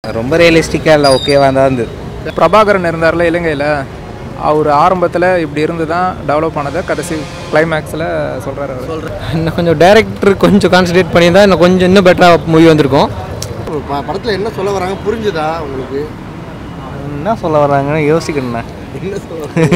ரொம்ப ரியலிஸ்டிக்காக இல்லை ஓகேவாக தான் இருந்தது பிரபாகரன் இருந்தார்ல இலங்கையில் அவர் ஆரம்பத்தில் இப்படி இருந்து தான் டெவலப் ஆனதை கடைசி கிளைமேக்ஸில் சொல்கிறாரு அவர் இன்னும் கொஞ்சம் டேரக்டர் கொஞ்சம் கான்சன்ட்ரேட் பண்ணியிருந்தா இன்னும் கொஞ்சம் இன்னும் பெட்டராக மூவி வந்திருக்கும் ப- படத்துல என்ன சொல்ல வராங்க புரிஞ்சுதா உங்களுக்கு என்ன சொல்ல வராங்கன்னு யோசிக்கணுண்ணே என்ன சொல்ல வராங்க?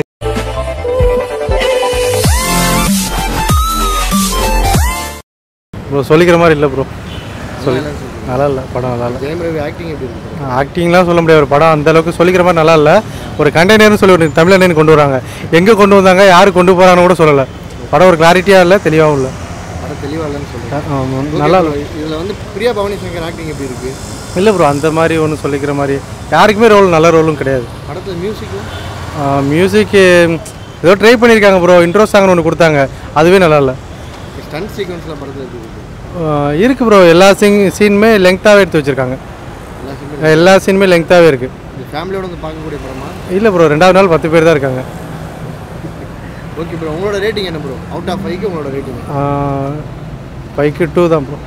ப்ரோ சொல்லிக்கிற மாதிரி இல்லை ப்ரோ சொல்லி நல்லா இல்லை படம் நல்லா இல்லை ஜெயம் ரவி ஆக்டிங் எப்படி இருக்கு ஆக்டிங்லாம் சொல்ல முடியாது ஒரு படம் அந்த அளவுக்கு சொல்லிக்கிற மாதிரி நல்லா இல்லை ஒரு கண்டெய்னர்னு சொல்லி ஒரு தமிழ் கொண்டு வராங்க எங்கே கொண்டு வந்தாங்க யார் கொண்டு போகிறாங்கன்னு கூட சொல்லலை படம் ஒரு கிளாரிட்டியாக இல்லை தெளிவாகவும் இல்லை படம் தெளிவா இல்லைன்னு சொல்லுங்க ஆமா, Okay நல்லா bro, இதுல வந்து பிரியா பவானி சங்கர் ஆக்டிங் எப்படி இருக்கு இல்லை ப்ரோ அந்த மாதிரி ஒன்றும் சொல்லிக்கிற மாதிரி யாருக்குமே ரோல் நல்ல ரோலும் கிடையாது படத்துல மியூசிக்கும் மியூசிக்கு ஏதோ ட்ரை பண்ணியிருக்காங்க ப்ரோ இன்ட்ரோ சாங்னு ஒன்று கொடுத்தாங்க அதுவே நல்லா இல்லை ஸ்டன் சீக்வன்ஸ்ல படத்துல எப்படி இருக்கு ஆஹ் இருக்கு ப்ரோ எல்லா சீன் சீனுமே லெங்க்த்தாகவே எடுத்து வச்சுருக்காங்க எல்லா சீனுமே எல்லா சீனுமே லெங்க்த்தாகவே இருக்குது இந்த ஃபேமிலியோட வந்து பார்க்கக்கூடிய படமா இல்லை ப்ரோ ரெண்டாவது நாள் பத்து பேர் தான் இருக்காங்க ஓகே ப்ரோ உங்களோட ரேட்டிங் என்ன ப்ரோ அவுட் ஆஃப் ஃபைவ்க்கு உங்களோட ரேட்டிங் ஃபைவ்க்கு டூ தான் ப்ரோ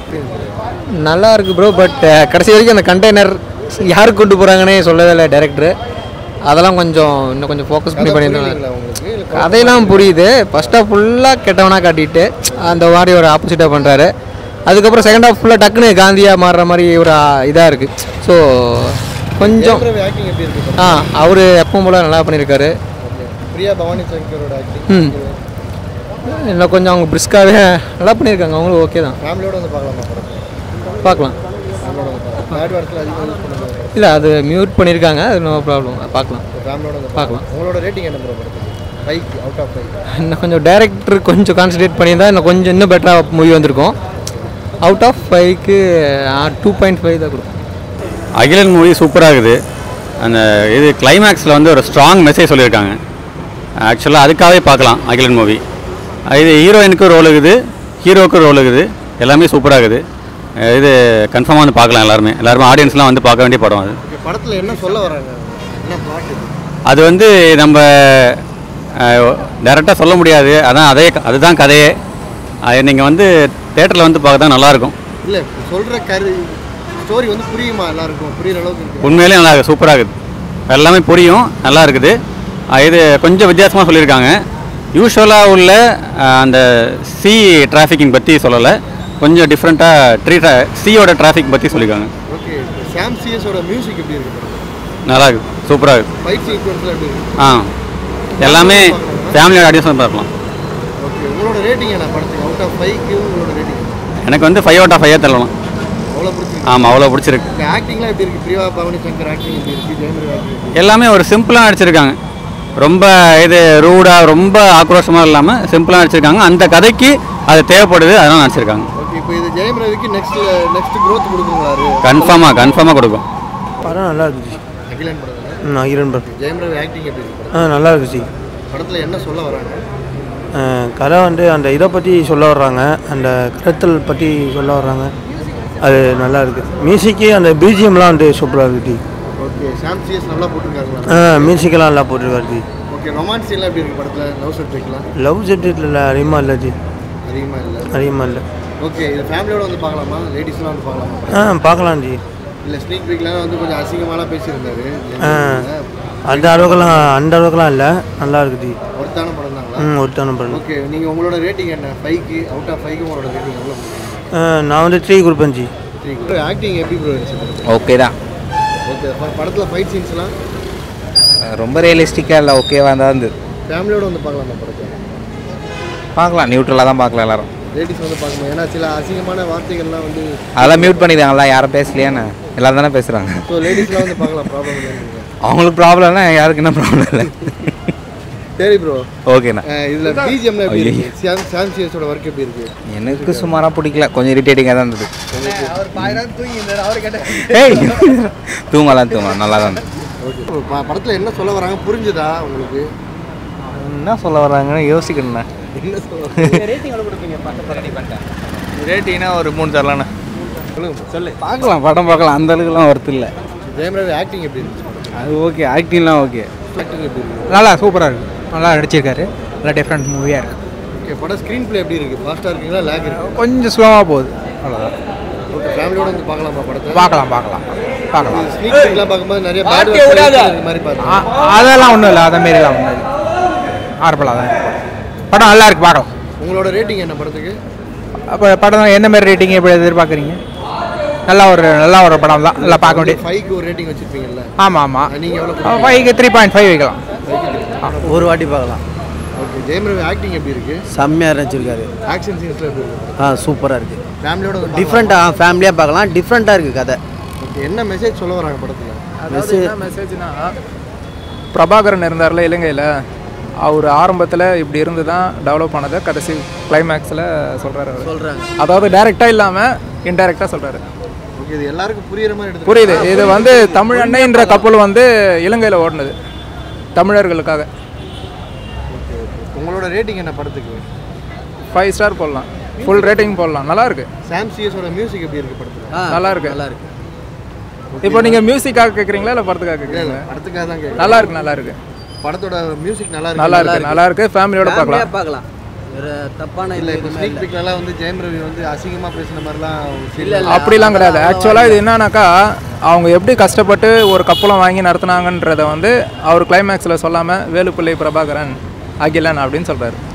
நல்லா இருக்கு ப்ரோ பட் கடைசி வரைக்கும் அந்த கண்டெய்னர் யாருக்கு கொண்டு போகிறாங்கன்னே சொல்லவே இல்லை டேரக்டர் அதெல்லாம் கொஞ்சம் இன்னும் கொஞ்சம் ஃபோக்கஸ் பண்ணி பண்ணியிருந்தாங்க புரியலைங்களா உங்களுக்கு இல்ல கதையெல்லாம் புரியுது ஃபர்ஸ்ட் ஹாஃப் ஃபுல்லாக கெட்டவனாக காட்டிட்டு அந்த மாதிரி ஒரு ஆப்போசிட்டாக பண்ணுறாரு அதுக்கப்புறம் செகண்ட் ஹாஃப் ஃபுல்லாக டக்குன்னு காந்தியாக மாறுற மாதிரி ஒரு இதாக இருக்குது ஸோ கொஞ்சம் ஜெயம் ரவி ஆக்டிங் எப்படி இருக்கு ஆ அவர் எப்பவும் போல் நல்லா பண்ணியிருக்காரு ஓகே பிரியா பவானி சங்கரோட ஆக்டிங் ம் இன்னும் கொஞ்சம் அவங்க பிரிஸ்காகவே நல்லா பண்ணியிருக்காங்க அவங்களும் ஓகே தான் ஃபேமிலியோட வந்து பார்க்கலாமா படத்தை பார்க்கலாம் ஃபேமிலியோட வந்து பார்க்கலாம் தேர்ட் வாரத்தில் அதிகமாக யூஸ் பண்ணுவாங்க இல்லை அது மியூட் பண்ணியிருக்காங்க அது நோ ப்ராப்ளம் பார்க்கலாம் ஃபேமிலியோட வந்து பார்க்கலாம். உங்களோட ரேட்டிங் என்ன ப்ரோ படத்துக்கு ஃபைவ் அவுட் ஆஃப் ஃபைவ் இன்னும் கொஞ்சம் டேரக்டர் கொஞ்சம் கான்சன்ட்ரேட் பண்ணியிருந்தா இன்னும் கொஞ்சம் இன்னும் பெட்டராக மூவி வந்திருக்கும் அவுட் ஆஃப் ஃபைவ்க்கு டூ பாயிண்ட் ஃபைவ் தான் கொடுக்கும் அகிலன் மூவி சூப்பராக இருக்குது அந்த இது கிளைமேக்ஸில் வந்து ஒரு ஸ்ட்ராங் மெசேஜ் சொல்லியிருக்காங்க ஆக்சுவலாக அதுக்காகவே பார்க்கலாம் அகிலன் மூவி இது ஹீரோயினுக்கும் ரோல் இருக்குது ஹீரோவுக்கும் ரோல் இருக்குது எல்லாமே சூப்பராக இருக்குது அஹ் இது கன்ஃபார்மாக வந்து பார்க்கலாம் எல்லாருமே எல்லாருமே ஆடியன்ஸ்லாம் வந்து பார்க்க வேண்டிய படம் அது ஓகே படத்தில் என்ன சொல்ல வராங்க என்ன பாட்டு அது வந்து நம்ம டைரெக்டாக சொல்ல முடியாது அதான் அதே அதுதான் கதையே அது நீங்கள் வந்து தேட்டரில் வந்து பார்க்க தான் நல்லாயிருக்கும் இல்லை சொல்கிற கரு ஸ்டோரி வந்து புரியுமா எல்லாருக்கும் புரியுற அளவுக்கு இருக்கு உண்மையிலே நல்லா இருக்குது சூப்பராக இருக்குது எல்லாமே புரியும் நல்லா இருக்குது அஹ் இது கொஞ்சம் வித்தியாசமாக சொல்லியிருக்காங்க யூஸ்வலாக உள்ள அஹ், அந்த சி டிராஃபிக்கிங் பற்றி சொல்லலை கொஞ்சம் டிஃப்ரெண்ட்டாக ட்ரீ ட்ரா சியோட டிராஃபிக் பற்றி சொல்லியிருக்காங்க ஓகே சாம் சிஎஸோட மியூசிக் எப்படி இருக்கு படத்தில் நல்லா இருக்குது சூப்பராக இருக்குது ஃபைட் சீக்வன்ஸ்லாம் எப்படி இருக்கு ஆ எல்லாமே ஃபேமிலியோட ஆடியன்ஸ் வந்து பார்க்கலாம் ஓகே உங்களோட ரேட்டிங் என்ன படத்துக்கு அவுட் ஆஃப் ஃபைவ்க்கு உங்களோட ரேட்டிங் எனக்கு வந்து ஃபைவ் அவுட் ஆஃப் ஃபைவ் தரலாம் அவ்வளோ பிடிச்சிருக்கு ஆமாம் அவ்வளோ பிடிச்சிருக்கு இந்த ஆக்டிங்லாம் எப்படி இருக்கு பிரியா பவானி சங்கர் ஆக்டிங் எப்படி இருக்கு ஜெயமரி ஆக்டிங் எல்லாமே ஒரு சிம்பிளாக நடிச்சிருக்காங்க ரொம்ப இது ரூடாக ரொம்ப ஆக்ரோஷமாக இல்லாமல் சிம்பிளாக நடிச்சிருக்காங்க அந்த கதைக்கு அது தேவைப்படுது அதெல்லாம் நடிச்சிருக்காங்க ஓகே இப்போ இது ஜெயம் ரவிக்கு நெக்ஸ்ட் நெக்ஸ்ட் growth கொடுக்குங்களாரு கன்ஃபார்மாக கன்ஃபார்மாக கொடுக்கும் படம் நல்லா இருக்குது அகிலன் படத்தில் ம் அகிரன் படம் ஜெயம் ரவி ஆக்டிங் எப்படி இருக்கு படம் ஆ நல்லா இருக்குது ஜி படத்தில் என்ன சொல்ல வராங்க கதை வந்து அந்த இதை பற்றி சொல்ல வர்றாங்க அந்த கருத்தல் பற்றி சொல்ல வர்றாங்க அது நல்லா இருக்குது மியூசிக்கு அந்த பிஜிஎம்லாம் வந்து சூப்பராக இருக்குது ஓகே சாம் சிஎஸ் நல்லா போட்டிருக்காங்களா ஆ மியூசிக்கெல்லாம் நல்லா போட்டிருக்காரு ஜி ஓகே ரொமான்ஸ் எல்லாம் எப்படி இருக்கு படத்தில் லவ் சப்ஜெக்ட்லாம் லவ் சப்ஜெக்டில் இல்லை அதிகமாக இல்லை ஜி அதிகமாக இல்லை அதிகமாக இல்லை ஓகே இது ஃபேமிலியோட வந்து பார்க்கலாமா லேடிஸ்லாம் வந்து பார்க்கலாமா ஆ பார்க்கலாம் ஜி இல்லை ஸ்னீக் வீக்லாம் வந்து கொஞ்சம் அசிங்கமாலாம் பேசியிருந்தாரு ஆ அந்த அளவுக்குலாம் அந்த அளவுக்குலாம் இல்லை நல்லா இருக்குது ஜி ஒருத்தான படம் தாங்களா ம் ஒருத்தான படம் ஓகே நீங்கள் உங்களோட ரேட்டிங் என்ன ஃபைவ்க்கு அவுட் ஆஃப் ஃபைவ்க்கு உங்களோட ரேட்டிங் எவ்வளோ ஆ, நான் வந்து த்ரீ கொடுப்பேன் ஜி ஆக்டிங் எப்படி ப்ரோ இருந்துச்சு ஓகே தான் ஓகே படத்தில் ஃபைட் சீன்ஸ்லாம் ரொம்ப ரியலிஸ்டிக்காக இல்லை ஓகேவாக தான் இருந்தது ஃபேமிலியோட வந்து பார்க்கலாமா படத்தை பார்க்கலாம் நியூட்ரலாக தான் பார்க்கலாம் எல்லாரும் லேடிஸ் வந்து பார்க்கணும் ஏன்னா சில அசிங்கமான வார்த்தைகள்லாம் வந்து அதெல்லாம் மியூட் பண்ணிடுறாங்களா யாரும் பேசலையான்னு எல்லாரும் தானே பேசுகிறாங்க ஸோ லேடிஸ்லாம் வந்து பார்க்கலாம் ப்ராப்ளம் இல்லைங்க அவங்களுக்கு ப்ராப்ளம்னா யாருக்கு என்ன ப்ராப்ளம் இல்லை சரி ப்ரோ ஓகேண்ணா இதில் பிஜிஎம்ல எப்படி ஐயோ. இருக்கு சாம் சாம் சிஎஸோட ஒர்க் எப்படி இருக்கு எனக்கு சுமாராக பிடிக்கல கொஞ்சம் இரிட்டேட்டிங்காக தான் இருந்தது ஏய் தூங்கலாம் தூங்கலாம் நல்லா தான் இருந்தது ஓகே படத்தில் என்ன சொல்ல வராங்க புரிஞ்சுதா உங்களுக்கு என்ன சொல்ல வர்றாங்கன்னு யோசிக்கணுண்ணே என்ன சொல்ல ரேட்டிங்னா ஒரு மூணு தரலாண்ணே சொல்லுங்க சொல்லு பார்க்கலாம் படம் பார்க்கலாம் அந்த அளவுக்குலாம் ஒர்த்து இல்லை ஜெயம் ரவி ஆக்டிங் எப்படி இருந்துச்சு அது ஓகே ஆக்டிங்லாம் ஓகே ஆக்டிங் எப்படி இருக்கு நல்லா சூப்பராக இருக்கு நல்லா நடிச்சிருக்காரு நல்லா டிஃப்ரெண்ட் மூவியாக இருக்கு ஓகே படம் ஸ்க்ரீன் ப்ளே எப்படி இருக்கு ஃபாஸ்ட்டாக இருக்குங்களா லேக் இருக்கு கொஞ்சம் ஸ்லோவாக போகுது அவ்வளோதான் ஓகே ஃபேமிலியோட வந்து பார்க்கலாமா படத்தை பார்க்கலாம் பார்க்கலாம் பார்க்கலாம் ஸ்னீக் பீக்லாம் பார்க்கும்போது நிறைய பேட் வேர்ட்ஸ் மாதிரி பார்த்தேன் ஆ- அதெல்லாம் ஒன்றும் இல்லை அதை மாரிலாம் ஒன்றும் இல்லை நார்மலாக தான் இருக்கு படம் நல்லா இருக்கு பார்க்கலாம் உங்களோட ரேட்டிங் என்ன படத்துக்கு அப்போ படம் என்ன மாதிரி ரேட்டிங் எப்படி எதிர்பார்க்குறீங்க நல்லா ஒரு நல்ல ஒரு படம் தான் நல்லா பார்க்க வேண்டியது ஃபைவ்க்கு ஒரு ரேட்டிங் வச்சிருப்பீங்கல்ல ஆமாம் ஆமாம் நீங்க எவ்வளவு ஃபைவ்க்கு த்ரீ பாயிண்ட் ஃபைவ் வைக்கலாம் ஒரு வாட்டி பார்க்கலாம் ஓகே ஜெயம் ரவி ஆக்டிங் எப்படி இருக்கு செம்மையாக இருந்துச்சிருக்காரு ஆக்ஷன் சீன்ஸ்ல எப்படி இருக்கு ஆ சூப்பராக இருக்குது ஃபேமிலியோட வந்து டிஃப்ரெண்ட்டாக ஃபேமிலியாக பார்க்கலாம் டிஃப்ரெண்ட்டாக இருக்குது கதை ஓகே என்ன மெசேஜ் சொல்ல வராங்க படத்துல அதாவது என்ன மெசேஜ்னா பிரபாகரன் இருந்தார்ல இலங்கையில் அவர் ஆரம்பத்தில் இப்படி இருந்து தான் டெவலப் ஆனதை கடைசி கிளைமேக்ஸில் சொல்கிறாரு சொல்கிறாங்க அதாவது டைரெக்டாக இல்லாமல் இன்டைரக்டாக சொல்கிறாரு ஓகே இது எல்லாருக்கும் புரியுற மாதிரி எடுத்து புரியுது இது வந்து தமிழ் அன்னைன்ற கப்பல் வந்து இலங்கையில் ஓடினது தமிழர்களுக்காக உங்களோட ரேட்டிங் என்ன படத்துக்கு ஃபைவ் ஸ்டார் போடலாம் ஃபுல் ரேட்டிங் போடலாம் நல்லா இருக்கு சாம் சிஎஸோட மியூசிக் எப்படி இருக்கு படத்துல ஆ நல்லா இருக்கு. நல்லா இருக்கு இப்போ நீங்கள் மியூசிக்காக கேட்குறீங்களா இல்லை படத்துக்காக கேட்குறீங்களா படத்துக்காக தான் கேட்குறேன் நல்லா இருக்கு நல்லா இருக்கு படத்தோட மியூசிக் நல்லா இருக்கு நல்லா இருக்கு நல்லா இருக்கு ஃபேமிலியோட பார்க்கலாம் ஃபேமிலியாக பார்க்கலாம் வேறு தப்பான இல்ல இது இப்போ எதுவுமே ஸ்னீக் இல்லை பீக்லலாம் வந்து ஜெயம் ரவி வந்து அசிங்கமா பேசின மாதிரிலாம் இல்ல, இல்ல. அப்படிலாம் கிடையாது ஆக்சுவலாக இது என்னன்னாக்கா அவங்க எப்படி கஷ்டப்பட்டு ஒரு கப்பலம் வாங்கி நடத்துனாங்கன்றத வந்து அவர் கிளைமேக்ஸில் சொல்லாமல் வேலுப்பிள்ளை பிரபாகரன் அகிலன் அப்படின்னு சொல்கிறாரு